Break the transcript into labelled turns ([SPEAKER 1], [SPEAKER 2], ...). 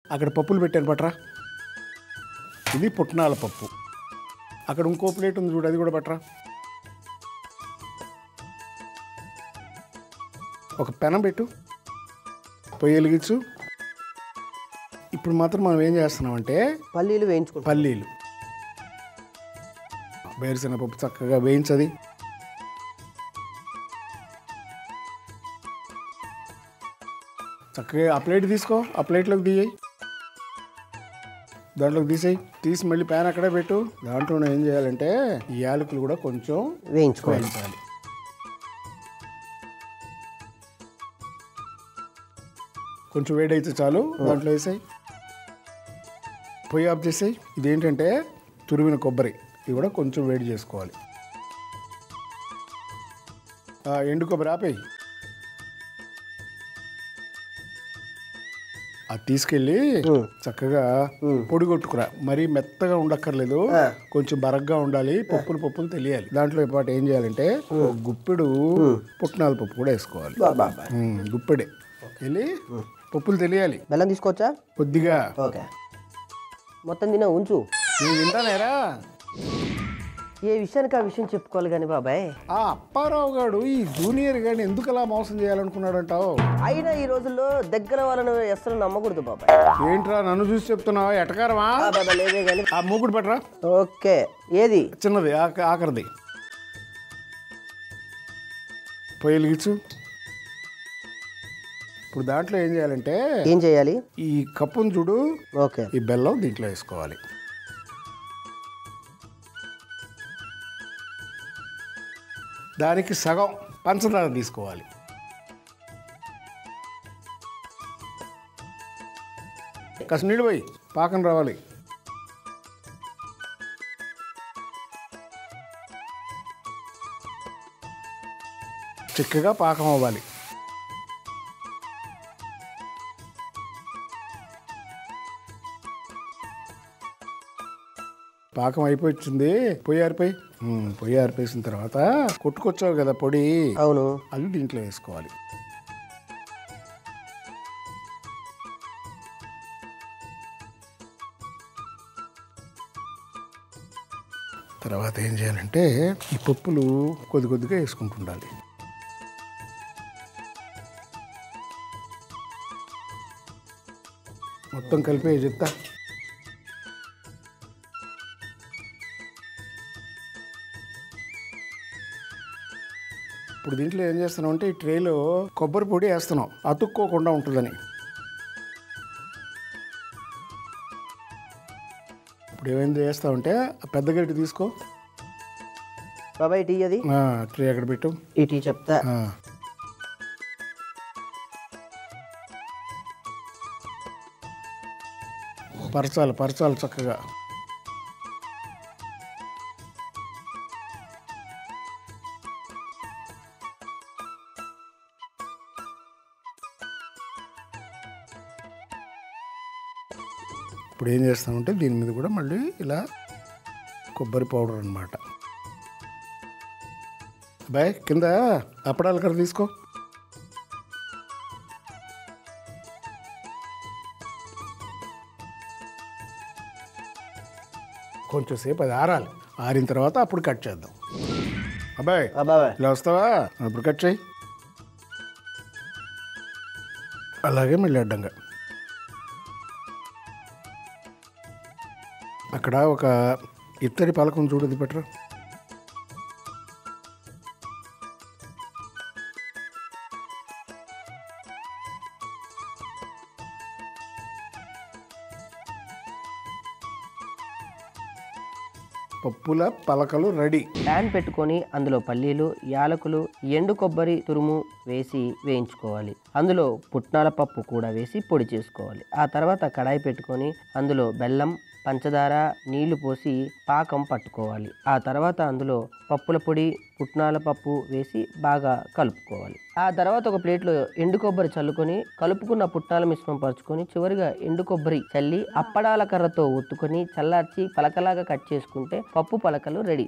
[SPEAKER 1] అక్కడ పప్పులు పెట్టాను పట్రా ఇది పుట్నాల పప్పు అక్కడ ఇంకో ప్లేట్ ఉంది చూడు అది కూడా పట్రా ఒక పెనం పెట్టు పొయ్యి వెలిగించు ఇప్పుడు మాత్రం మనం ఏం చేస్తున్నామంటే
[SPEAKER 2] పల్లీలు వేయించుకుంటాం
[SPEAKER 1] పల్లీలు వేరుశనగపప్పు చక్కగా వేయించది చక్కగా ఆ ప్లేట్ తీసుకో ఆ ప్లేట్లోకి తీయయి దాంట్లోకి తీసేయి తీసి మళ్ళీ ప్యాన్ అక్కడే పెట్టు దాంట్లో ఏం చేయాలంటే ఈ యాలకులు కూడా కొంచెం
[SPEAKER 2] వేయించుకోవాలి
[SPEAKER 1] వేయించాలి కొంచెం వేడైతే చాలు దాంట్లో వేసాయి పొయ్యి ఆఫ్ చేసేయి ఇదేంటంటే తురిమిన కొబ్బరి ఇది కూడా కొంచెం వేడి చేసుకోవాలి ఆ, ఎండు కొబ్బరి ఆపేయి అది తీసుకెళ్ళి
[SPEAKER 2] ఉమ్.
[SPEAKER 1] చక్కగా పొడి కొట్టుకురా మరీ మెత్తగా ఉండక్కర్లేదు కొంచెం బరగ్గా ఉండాలి పప్పులు పప్పులు తెలియాలి దాంట్లో పాటు ఏం చేయాలంటే ఒక గుప్పెడు పుట్నాల పప్పు కూడా వేసుకోవాలి
[SPEAKER 2] బాబా
[SPEAKER 1] ఉమ్, గుప్పెడే వెళ్ళి పప్పులు తెలియాలి
[SPEAKER 2] బెల్లం తీసుకోవచ్చా
[SPEAKER 1] కొద్దిగా
[SPEAKER 2] ఓకే మొత్తం తిన ఉంచు
[SPEAKER 1] నేను వింటానేరా
[SPEAKER 2] ఏ విషయానికి ఆ విషయం చెప్పుకోవాలి కానీ బాబాయ్
[SPEAKER 1] ఆ అప్పారావు గాడు ఈ జూనియర్ గాడిని ఎందుకు అలా మోసం చేయాలనుకున్నాడు అంటావు
[SPEAKER 2] అయినా ఈ రోజుల్లో దగ్గర వాళ్ళని అసలు నమ్మకూడదు బాబాయ్
[SPEAKER 1] ఏంట్రా నన్ను చూసి చెప్తున్నావు ఎటకారమా
[SPEAKER 2] ఆ బాబా లేదే కానీ
[SPEAKER 1] ఆ మూకుడు పట్టరా
[SPEAKER 2] ఓకే ఏది
[SPEAKER 1] చిన్నది ఆక- ఆఖరిది పొయ్యి వెలిగించు ఇప్పుడు దాంట్లో ఏం చేయాలంటే
[SPEAKER 2] ఏం చేయాలి
[SPEAKER 1] ఈ కప్పును చూడు
[SPEAKER 2] ఓకే
[SPEAKER 1] ఈ బెల్లం దీంట్లో వేసుకోవాలి దానికి సగం పంచదార తీసుకోవాలి కాస్త నీళ్ళు పోయి పాకం రావాలి చిక్కగా పాకం అవ్వాలి పాకం అయిపోయింది పొయ్యి ఆరిపోయి ఉమ్, పొయ్యి ఆరిపోసిన తర్వాత కొట్టుకొచ్చావు కదా పొడి
[SPEAKER 2] అవును
[SPEAKER 1] అది దీంట్లో వేసుకోవాలి తర్వాత ఏం చేయాలంటే ఈ పప్పులు కొద్ది కొద్దిగా వేసుకుంటుండాలి మొత్తం కలిపి చెప్తా ఇప్పుడు దీంట్లో ఏం చేస్తున్నాం అంటే ఈ ట్రేలో కొబ్బరి పొడి వేస్తున్నాం అతుక్కోకుండా ఉంటుందని ఇప్పుడు ఏమైంది చేస్తామంటే ఆ పెద్ద గట్టి తీసుకో
[SPEAKER 2] బాబాయ్ టీ అది
[SPEAKER 1] ఆ, ట్రే అక్కడ పెట్టు
[SPEAKER 2] ఈ టీ చెప్తా
[SPEAKER 1] ఆ. పరచాలి పరచాలి చక్కగా ఇప్పుడు ఏం చేస్తామంటే దీని మీద కూడా మళ్ళీ ఇలా కొబ్బరి పౌడర్ అన్నమాట బాయ్ కింద అప్పడాల కర్ర తీసుకో కొంచెం సేపు అది ఆరాలి ఆరిన తర్వాత అప్పుడు కట్ చేద్దాం అబ్బాయ్
[SPEAKER 2] ఆ బాబాయ్
[SPEAKER 1] ఇలా వస్తావా అప్పుడు కట్ చేయి అలాగే మళ్ళీ అడ్డంగా అక్కడ ఒక ఇత్తడి పలకం చూడదు పెట్టరా పప్పుల పలకలు రెడీ
[SPEAKER 2] ప్యాన్ పెట్టుకొని అందులో పల్లీలు యాలకులు ఎండు కొబ్బరి తురుము వేసి వేయించుకోవాలి అందులో పుట్నాల పప్పు కూడా వేసి పొడి చేసుకోవాలి ఆ తర్వాత కడాయి పెట్టుకొని అందులో బెల్లం పంచదార నీళ్లు పోసి పాకం పట్టుకోవాలి ఆ తర్వాత అందులో పప్పుల పొడి పుట్నాల పప్పు వేసి బాగా కలుపుకోవాలి ఆ తర్వాత ఒక ప్లేట్లో ఎండు కొబ్బరి చల్లుకొని కలుపుకున్న పుట్నాల మిశ్రమం పరుచుకొని చివరిగా ఎండు కొబ్బరి చల్లి అప్పడాల కర్రతో ఒత్తుకొని చల్లార్చి పలకలాగా కట్ చేసుకుంటే పప్పు పలకలు రెడీ